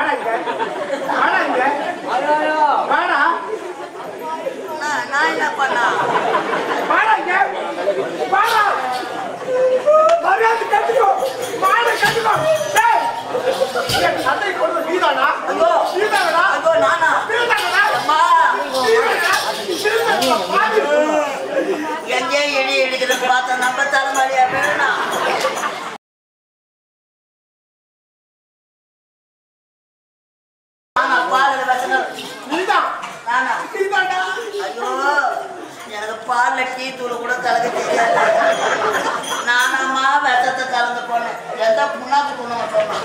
வாடாங்க வாடாங்க வாடா நான் நான் என்ன பண்ணா வாடாங்க வாடா மரியாதை கட்டுக்கோ வாடா கட்டுக்கோ டேய் என் சட்டை கொண்டு நீதானா ஐயோ நீதானா ஐயோ நானா நீதானா அம்மா நீதானா நீதானா பாரு எங்கே இடி இடிக்கிறது பார்த்தா நம்ம தலைமாரியா வேணாம் நானா பால் வசனம் நீதான் நானா நீதானா ஐயோ எனக்கு பால்ல டீ தூள் கூட கலக்க தெரியாது நானாம்மா விஷத்தை கலந்து போனேன் எந்த புண்ணாக்கு தூண சொன்னான்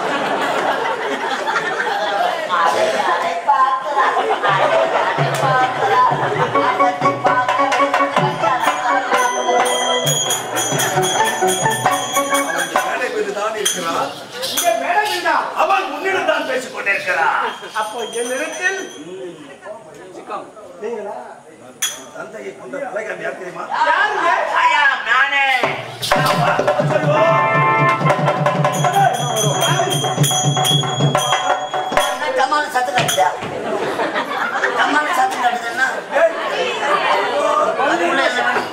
அதை அதை பார்க்கிறா, அதை அதை பார்க்கிறா, அதை பார்க்கிறா. மேடை மீது தான் இருக்கிறான் இங்க மேடம் நீதான் அவன் முன்னிடம் தான் பேசிக் கொண்டிருக்கிறான் அப்போ என்னிடத்தில் தந்தையை கொண்ட தலைகாமி யார் தெரியுமா யாருங்க ஐயா, நானே. என்ன கம்மால சத்து கட்டுதா? கம்மால சத்து கட்டுதுன்னா, அதுக்குள்ள என்ன வேணும்?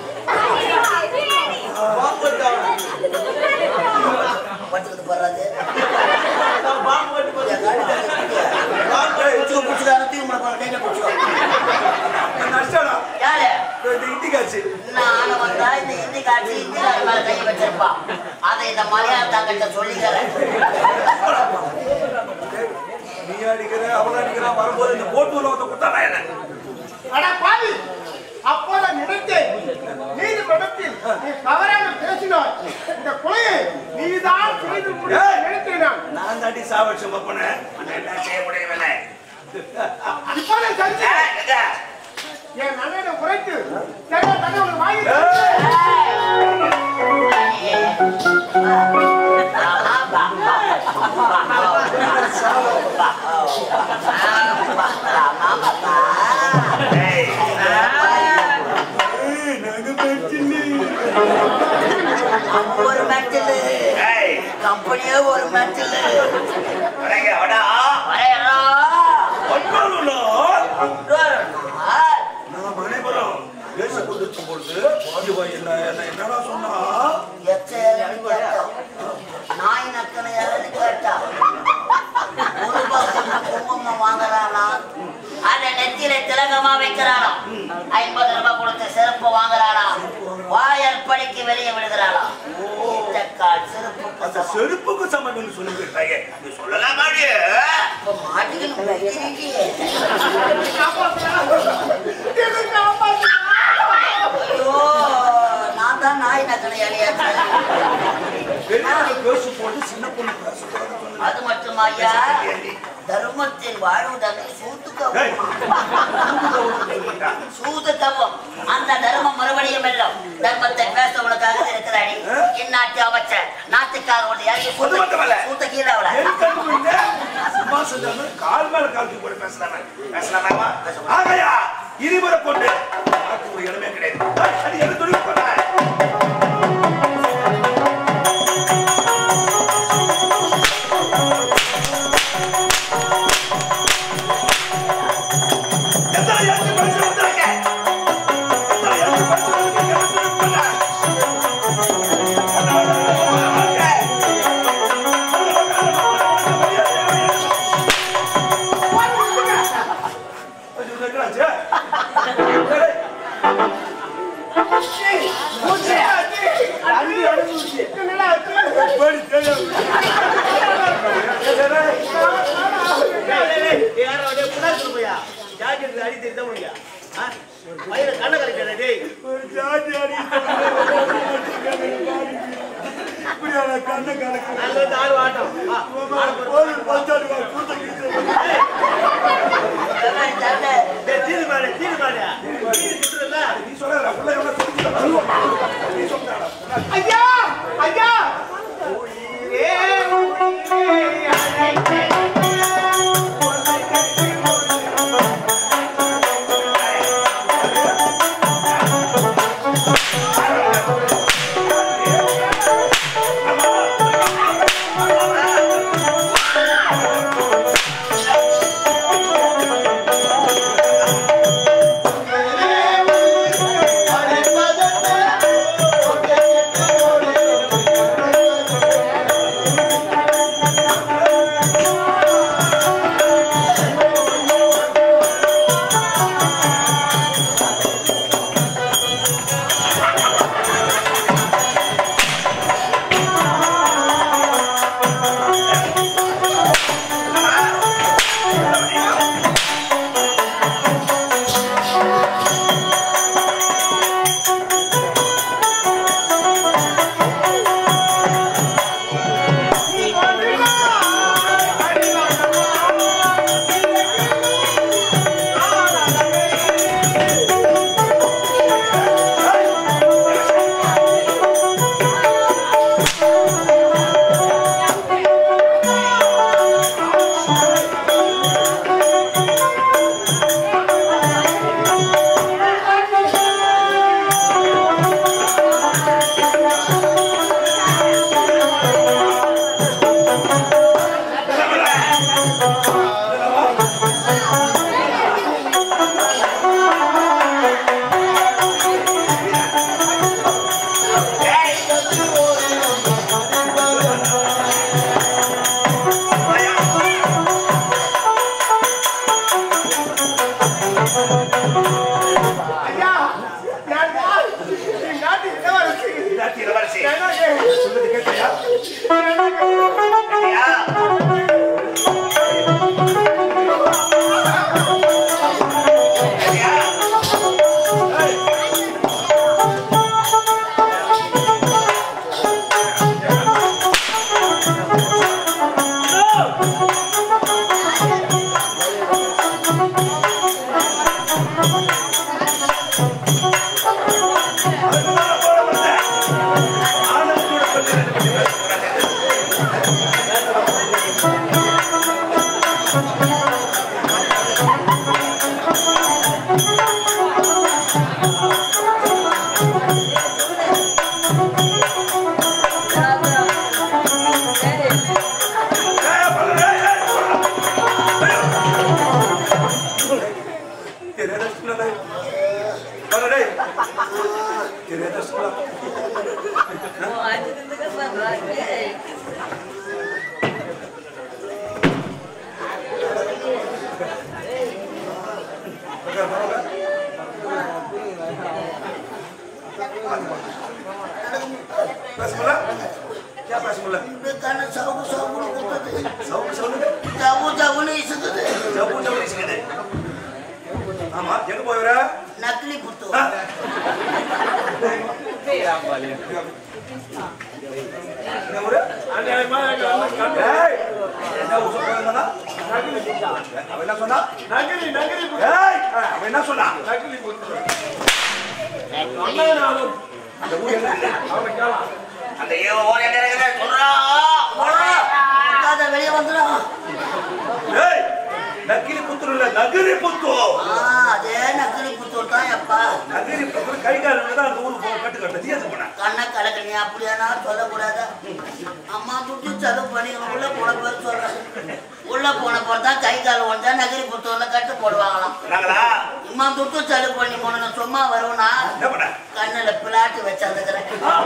பட்டுக்கிட்டு போறாது. என் காடி கட்டி பிடிச்சுக்கோ, பிடிச்சுக்கோ, தூக்கி முன்ன போற, கையில பிடிச்சுக்கோ. நஷ்டடா யாரு? இந்த இண்டிகாச்சு நானு வந்தா இந்த இந்தி காட்சி இந்தி காட்சி மேல கை வச்சிருப்பான். அதை இந்த மலையாளத்தாங்கிட்ட சொல்லிக்கிறேன் நீ அடிக்கிற அவன் அடிக்கிறான் வரும்போது இந்த போட்டு உலகத்தை கொடுத்தா என்ன அட பாவி அப்போது நினைத்தேன் நீதிமன்றத்தில் நீ தவறாக பேசினாய் இந்த கொலையை நீதான் செய்து முடிக்க ஏய்! நினைத்தேன் நான். நான் தாண்டி சாவட்சம் பண்ணேன் என்ன செய்ய முடியவில்லை இப்போதே செஞ்சு ஏய், எங்க? என் அண்ணனை உரைத்து சரியா தகவல் வாங்கி தந்து, ஏய், ஏய், நாங்க பேச்சில்லை. ஒரு மெட்டலு ஏய், கம்பெனியே ஒரு மெட்டலு வரைங்க, வாடா. வரையறா ஒன்பது நாள் நாம் அனைவரும் பேசிக் கொண்டிருக்கும் பொழுது பாதுகாய் என்ன என்ன என்னடா சொன்னா நாய் நக்கனை யாருன்னு கேட்டா ஒரு பக்கம் குங்குமம் வாங்குறானா அத நெத்தியில திலகமா வைக்கிறானா ஐம்பது ரூபாய் கொடுத்து செருப்பு வாங்குறானா வாயல் படிக்கு வெளியே விடுகிறானா இந்த கால் செருப்பு அந்த புத்தகம். செருப்புக்கு சமம்னு சொல்லிவிட்டாங்க நீ சொல்லலாமா நீ? இப்ப மாட்டிக்கணும் வைக்கிறீங்க. என்னை காப்பாத்து. ஐயோ நான் தான் நாய் நக்கனை அழியாச்சு பெரியவங்க பேசும் பொழுது சின்ன பொண்ணு பேசக்கூடாதுன்னு சொன்னேன். அது மட்டும் ஐயா தர்மத்தில் வாழ்வதற்கு சூத்துக்கவும் ஏய், சொல்லிட்டா. சூதுக்கவும் அந்த தர்மம் மறுபடியும் வெல்லும் தர்மத்தை பேச உனக்காக இருக்கிறாடி இந்நாட்டு அமைச்சர் நாட்டுக்காக உன்னை இறங்கி அது மட்டுமல்ல. சூத்த கீழே அவளை என் கண்ணு முன்னே சும்மா செஞ்சாம கால் மேல கால் தூக்கி போட்டு பேசலாமே. பேசலாமாமா? ஆகையா, இருவரை கொண்டு நாட்டுக்கு ஒரு இடமே கிடையாது. ஏய், அது என்ன துணிவு பண்ண? எத்தனை எழுத்து படிச்சு வந்திருக்க? எத்தனை எழுத்து படிச்சு வந்திருக்க? என்ன துணிவு பண்ண? என்னடா ஆச்சு? ஐயா ஐயா உயிரே, உயிரே, அழைத்தேன். உன்னை கட்டிக் கொள்ளும். ஆ ஏய், பண்ணு, ஏய், ஏய், பண்ணு. ஐயோ. தெரியாத சும்மா பண்ணு, டேய். தெரியாத சும்மா பேச முடியல क्या பேச முடியல கண்ணு சவுக்கு சவுக்குன்னு குத்துது சவுக்கு சவுக்கு ஜவு ஜவுன்னு இசுக்குது ஜவு ஜவு இருக்குது ஆமா எங்க போய் வர நக்கிலி புத்து ஆ? என்ன ஊரு? ஏய், என்ன ஊர் சொல்றாங்க? அவன் என்ன சொன்னா? ஏய், அவன் என்ன சொன்னா? அந்த ஊர் எங்க இருக்கு? அந்த ஏவ ஓடி இருக்கிற சொல்றா ஓடுறா முட்டாத வெளியே வந்துடும் ஏய், நக்கிலி புத்தூர் இல்ல நகரி புத்தூர் அதே நக்கிலி புத்தூர் தான் எப்பா நகரி புத்தூர் கை கால் தான் அந்த ஊருக்கு போ கட்டு கட்டு தீயது போன கண்ணை கலக்க நீ அப்படியானா சொல்லக்கூடாது அம்மா துட்டு செலவு பண்ணி உள்ள போன பேர் சொல்றேன் உள்ள போன போது தான் கை கால் ஒன்றா நகரி புத்தூர்ல கட்டு போடுவாங்களாம் நாங்களா அம்மா துட்டு செலவு பண்ணி போன சும்மா வருவனா என்ன பண்ண கண்ணுல பிளாட்டு வச்சிருந்துக்கிறேன்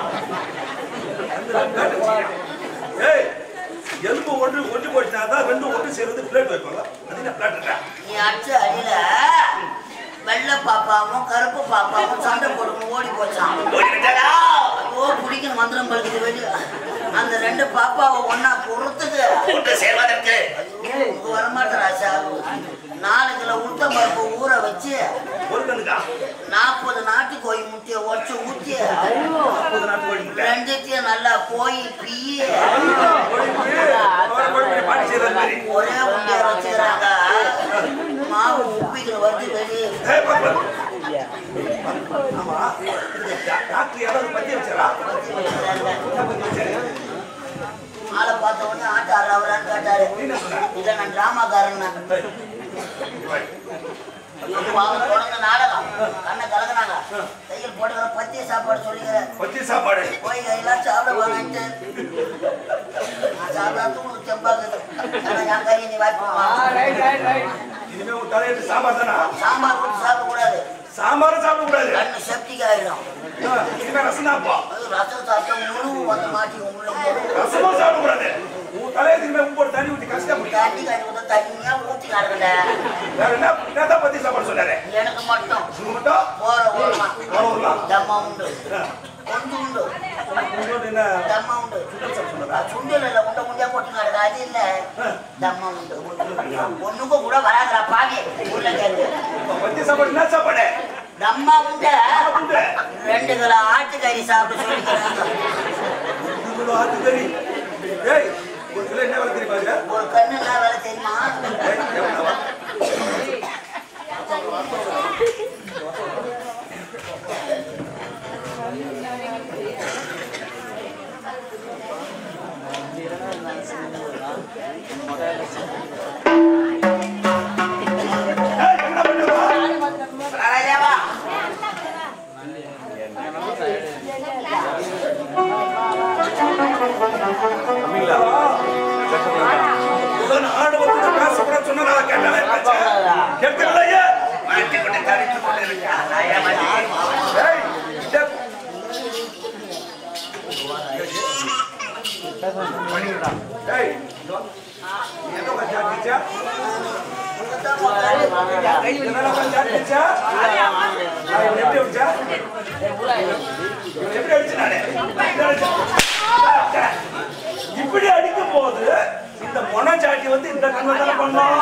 ஏய் எலும்பு ஒன்று ஒன்று போச்சுனா தான் ரெண்டு ஒன்று சேர்ந்து பிளேட் வைப்பாங்க அது என்ன பிளேட் நீ அடிச்ச அடியில வெள்ளை பாப்பாவும் கருப்பு பாப்பாவும் சண்டை போடுங்க ஓடி போச்சான் ஐயோ பிடிக்கணும் மந்திரம் பழுக்குது வெளிய அந்த ரெண்டு பாப்பாவை ஒன்னா பொறுத்துக்கு சேர்வதற்கு உங்க வரமாட்டேன் ராசா நாலு கிலோ உளுத்த பருப்பு ஊற வச்சு ஒரு கண்ணுக்கா நாற்பது நாட்டு கோழி முட்டையை உடச்சு ஊத்தி முப்பது நாட்டு கோழி முட்டை ரெண்டுத்தையும் நல்லா போய் பீயி கோழி முட்டை, அவரை கோழி முட்டை பாட்டி செய்யறது மாதிரி ஒரே உண்டையா வச்சுக்கிறாங்க மாவு உப்பிக்கிற வருது வெளியே ஏய், பா, பா. ஆமா இது டா- டாக்டர் யாராவது பத்தி வச்சாரா ஆளை பார்த்த உடனே ஆட்ட ஆடுறவரான்னு கேட்டாரு என்ன சொன்ன இதை நான் டிராமாக்காரன் அவங்க தொடர்ந்த நாடகம் கண்ணை கலக்குனாங்க கையில் போட்டுக்கிற பத்திய சாப்பாடு சொல்லிக்கிறேன் பத்தி சாப்பாடு போய் கையெல்லாம் சாப்பிட போனான்ட்டு நான் சாப்பிடாத உங்களுக்கு செம்பாக்குது ஆனா என் கறி நீ வாய்ப்புமா இனிமே உன் தலையிட்டு சாம்பார் தானா சாம்பார் போட்டு சாப்பிடக்கூடாது சாம்பாரும் சாப்பிட கூடாது கண்ணு செப்டிக் ஆயிடும் ஆ, இனிமே ரசம் தான் போ அது ரசம் சாப்பிட்டா முழு வந்து மாட்டி உள்ள போடும் ரசமும் சாப்பிட கூடாது உன் தலையை இனிமே உப்பு போட்டு தண்ணி ஊற்றி கஷ்டப்பட்டு தண்ணி கறி ஊத்த தண்ணியா ஊத்தி நடக்கல வேற என்ன என்னதான் பத்தி சாப்பாடு சொன்னாரு எனக்கு மட்டும் உங்க மட்டும் போற ஓரமா வர வரலாம் தம்மா உண்டு கொஞ்சம் உண்டு உங்களோட என்ன தம்மா உண்டு சுண்டல் இல்ல உண்டை முண்டியா போட்டு நடக்க அது இல்ல தம்மா உண்டு ஒண்ணுக்கு கூட வராதுடா பாவி உள்ள கேள்வி பத்தி சாப்பாடு என்ன சாப்பாடு தம்மா உண்ட உண்டு ரெண்டு கிலோ ஆட்டுக்கறி சாப்பிட்டு சொல்லிக்கிறாங்க ஒரு கிலோ ஆட்டுக்கறி ஏய் ஒரு கிலோ என்ன விலை தெரியுமா இது? ஒரு கண்ணு என்ன வேலை தெரியுமா ஏய், எவ்வளவா? ஏய், என்ன பண்ணுவா? ராஜாவா தமிழ்ல உடன் ஆணவத்தோட பேசக்கூடாது சொன்னா நான் கேட்டாலே பேச்சு. கேட்கல ஐயா? மாட்டிக்கொண்டு தவித்துக் கொண்டு இருக்கிறான். ஏய், இந்த- ஏய், இதோ. நீ எங்க உட்கார்ந்து சாப்பிட்டுச்சா? இதனால உட்கார்ந்து சாப்பிட்டுச்சா? நான் இவனை எப்படி அடிச்சா? இவனை எப்படி அடிச்சேன் நானு? இப்படி அடிச்சேன். இப்படி அடிக்கும் போது இந்த மொனச்சாட்டி வந்து இந்த கண்ணை தானே பண்ணோம்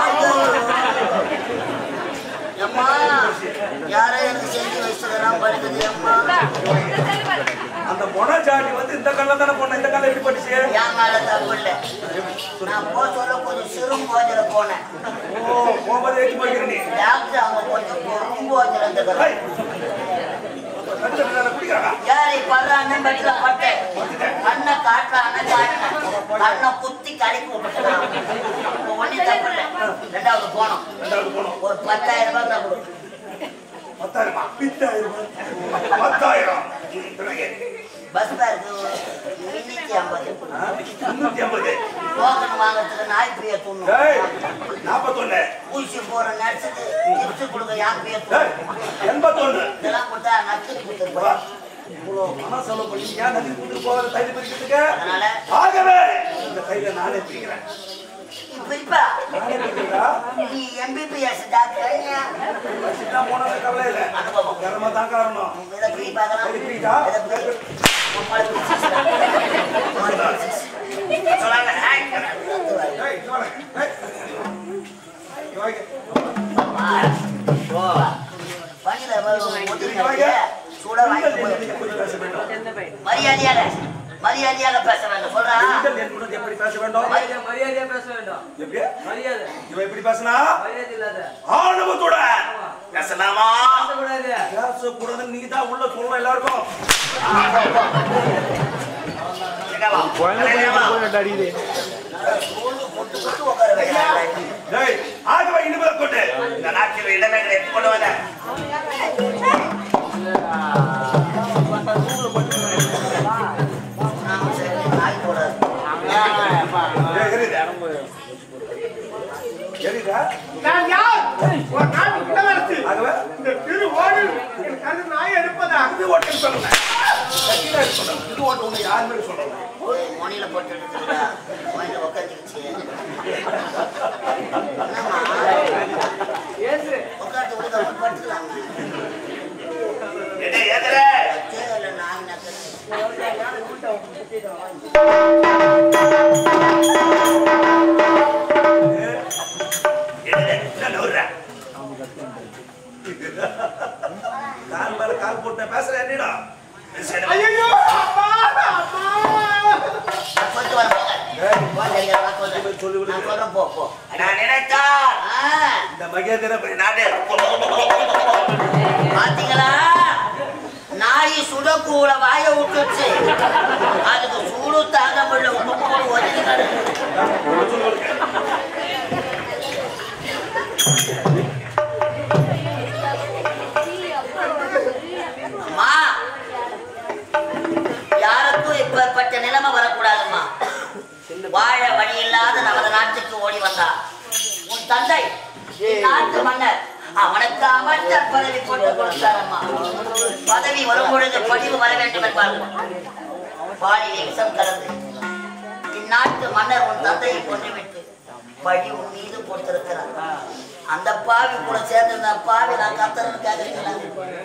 அம்மா யாரோ எனக்கு செஞ்சு வச்சுக்கிறான் படுக்குது அம்மா அந்த மொனச்சாட்டி வந்து இந்த கண்ணில் தானே பண்ணோம் இந்த கண்ணில் எப்படி பண்ணிச்சு என் மேல தப்பு இல்லை நான் போக சொல்ல கொஞ்சம் சிறும் போஜல போனேன் ஓ போகும்போது ஏற்றி போய்க்கிற நீ டாக்டர் அவங்க கொஞ்சம் பெரும் போஜல ஏய், கண்ணு தட்டி நான் குடிக்கிறாங்க யாரை படுறான்னு பெட்ல பட்டேன் கண்ணை காட்டுறான்னு காட்டினேன் கண்ணை குத்தி கலக்கி விட்டுட்டான் இப்போ ஒன்றும் தப்பு இல்லை ரெண்டாவது போனோம் ரெண்டாவது போனோம் ஒரு பத்தாயிரம் ரூபாய் தான் கொடு பத்தாயிரமா பத்தாயிரம் பத்தாயிரம் பிறகு பஸ் பேருக்கு இன்னைக்கு முன்னூத்தி ஐம்பது ஆ, முன்னூத்தி ஐம்பது டோக்கன் வாங்குறதுக்கு நாய் பிய ஏய், தொண்ணூறு நாற்பத்தொன்னு ஊசி போற நர்ஸுக்கு டிப்ஸ் கொடுக்க யான் பிய ஏய், தொண்ணூறு எண்பத்தொன்னு இதெல்லாம் கொடுத்தா நர்ஸுக்கு வா. கொடுத்துருப்பா இவ்வளோ பணம் செலவு பண்ணி ஏன் நதி கொடுத்துட்டு போகாத தைரியம் பிரிக்கிறதுக்கு அதனால ஆகவே இந்த கையில நானே பிரிக்கிறேன் நீ பிரிப்பா நானே பிரிக்கிறா நீ எம்பிபிஎஸ் டாக்டர் வச்சுட்டா போனது கவலை இல்லை அனுபவம் கர்ம தான் காரணம் இதை பிரிப்பாக்கலாம் சரி, பிரிக்கா? இதை பிரி. உன் மலை பிரிச்சிச்சுடா. மலை பிரிச்சிச்சு. சொல்லாத. ஏய், ரத்து வாய். ஏய், இங்க வாங்க. ஏய். இங்க வாங்க. பணியில வரும் ஒதுங்கி இங்க வாங்க. சூடா வாங்கி பெண்கள் போடு. என்னுடன் எப்படி பேச வேண்டும் மரியாதையாக மரியாதையாக பேச வேண்டும் சொல்றா பெண்கள் என்னுடன் எப்படி பேச வேண்டும் மரியாதை மரியாதையா பேச வேண்டும் எப்படி மரியாதை இவன் எப்படி பேசினா மரியாதை இல்லாத ஆணவத்தோட பேசலாமா பேசக்கூடாது பேசக்கூடாதுன்னு நீ தான் உள்ள சொல்லணும் எல்லாருக்கும் சூடு போட்டு போட்டு உட்கார வைக்கிறாங்க டேய் ஆகவே இனிமேல் கொண்டு இந்த நாட்டில் இடமே எடுத்து கொண்டு வர நாம சரி நாய் போடாது ஏய், எரியுதா? எரியுதா? நான் யார் ஒரு நாட்டு இளவரசி ஆகவே இந்த திரு ஓடில் என் கரு நாய் எடுப்பதா இது ஓட்டுன்னு சொல்லுங்க சத்தியமா இது சொல்லுங்க. இது ஓட்டு உனக்கு யாருமே சொல்லணும் மொனியில போட்டு எடுத்துக்கிட்டா மொனியில உட்காந்துக்கிச்சு ஏசு உட்காந்து உட்காந்து படுத்துக்கலாங்க என்ன ஏதுற தேவையில்ல நாய் நக்கல் என்ன நவுற கால் மேல கால் போட்டு பேசுற என்னடா ஐயோ அப்பா அப்பா சொல்லிட்டு வர போங்க நான் சொல்றேன் போ போ நான் நினைத்தா ஆ, இந்த மகேந்திர நாடு பாத்தீங்களா நாய் சுடக்கூட வாய விட்டுச்சு அதுக்கு சூடு தாங்க முடியல உப்பு ஒதுங்கி கிடக்கு அம்மா யாருக்கும் இப்பேற்பட்ட நிலைமை வரக்கூடாதும்மா வாழ வழி இல்லாத நமது நாட்டுக்கு ஓடி வந்தார் உன் தந்தை நாட்டு மன்னர் அவனுக்கு அமைச்சர் பதவி போட்டு கொடுத்தாரம்மா பதவி வரும் பொழுது பதிவு வர வேண்டும் என்பார்கள் பாலிலே விஷம் கலந்து இந்நாட்டு மன்னர் உன் தந்தையை கொன்றுவிட்டு பழி உன் மீது போட்டிருக்கிறார் அந்த பாவி கூட சேர்ந்து இந்த பாவி நான் கத்தரன்னு கேட்கறீங்களா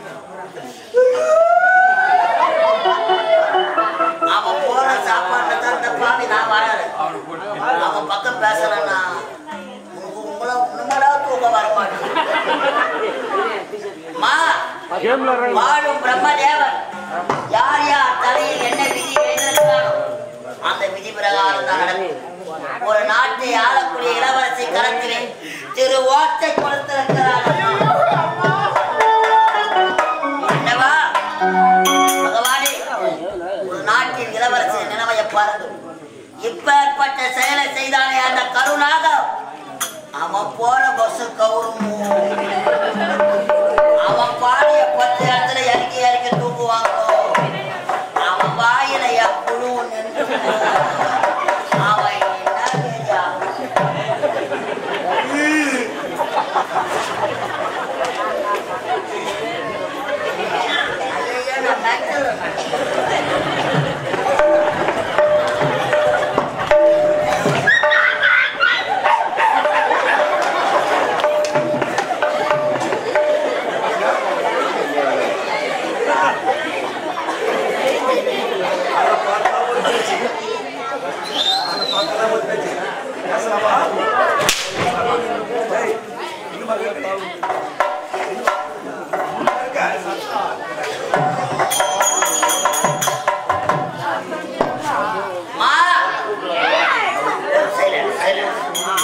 அவன் போற சாப்பாட்டுல தான் இந்த பாவி நான் வாழறேன் அவன் பக்கம் பேசுறேன்னா உனக்கு உங்கள உண்மையா தூக்கம் வர மாட்டேங்குது மா வாழும் பிரம்மதேவன் யார் யார் தலையில் என்ன விதி எழுதியிருக்காரோ அந்த விதி பிரகாரம் தான் நடக்கும் ஒரு நாட்டை ஆளக்கூடிய இளவரசி களத்திலே திரு ஓட்டை கொடுத்திருக்கிறார் என்னவா பகவானே ஒரு நாட்டின் இளவரசியின் நிலைமையை பாருங்கள் இப்பேற்பட்ட செயலை செய்தானே அந்த கருணாகம் அவன் போற பஸ் கவுரும் அவன் பாடிய பத்து இடத்துல இறக்கி இறக்கி தூக்குவாங்க அவன் வாயில என் புழு நின்று அவன் என்ன கேட்டா ஐயையோ, நான் நக்கல். அதை பார்த்தா ஒரு பேச்சு அதை பார்த்தா ஒரு பேச்சு பேசலாமா ஏய், இன்னுமா கேட்கல? இன்னுமா இருக்க? மா Silence, silence.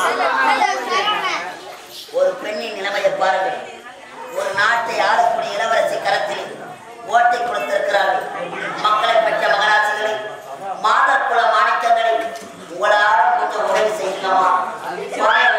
ஒரு பெண்ணின் நிலைமையை பாருங்கள் ஒரு நாட்டை ஆளக்கூடிய இளவரசி கரத்தில் ஓட்டை கொடுத்திருக்கிறார்கள் மக்களை பெற்ற மகராசிகளை மாதக்குல மாணிக்கங்களை உங்களால் கொஞ்சம் உதவி செய்யலாமா